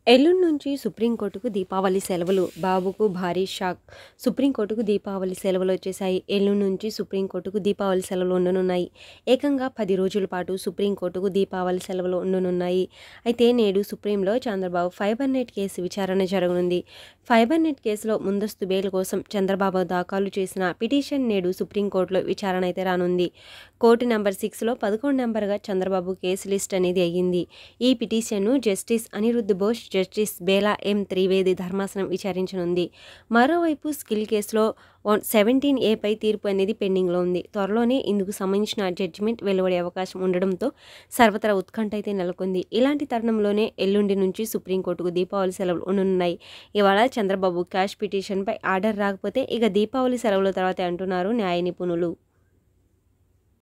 ఎల్లుండి నుంచి సుప్రీంకోర్టుకు దీపావళి సెలవులు బాబుకు భారీ షాక్ సుప్రీంకోర్టుకు దీపావళి సెలవులు వచ్చేసాయి ఎల్లుండి నుంచి సుప్రీంకోర్టుకు దీపావళి సెలవులు ఉండనున్నాయి ఏకంగా పది రోజుల పాటు సుప్రీంకోర్టుకు దీపావళి సెలవులు ఉండనున్నాయి అయితే నేడు సుప్రీంలో చంద్రబాబు ఫైబర్ నెట్ కేసు విచారణ జరగనుంది ఫైబర్ నెట్ కేసులో ముందస్తు బెయిల్ కోసం చంద్రబాబు దాఖలు చేసిన పిటిషన్ నేడు సుప్రీంకోర్టులో విచారణ అయితే రానుంది కోర్టు నెంబర్ సిక్స్లో పదకొండు నెంబర్గా చంద్రబాబు కేసు లిస్ట్ అనేది అయ్యింది ఈ పిటిషన్ను justice Aniruddha Bose justice Bela M Trivedi ధర్మాసనం విచారించనుంది మరోవైపు స్కిల్ కేసులో వన్ సెవెంటీన్ ఏపై తీర్పు అనేది పెండింగ్లో ఉంది త్వరలోనే ఇందుకు సంబంధించిన జడ్జిమెంట్ వెలువడే అవకాశం ఉండడంతో సర్వత్రా ఉత్కంఠ అయితే నెలకొంది ఇలాంటి తరుణంలోనే ఎల్లుండి నుంచి సుప్రీంకోర్టుకు దీపావళి సెలవులు ఉండనున్నాయి ఇవాళ చంద్రబాబు క్యాష్ పిటిషన్పై ఆర్డర్ రాకపోతే ఇక దీపావళి సెలవుల తర్వాతే అంటున్నారు న్యాయ నిపుణులు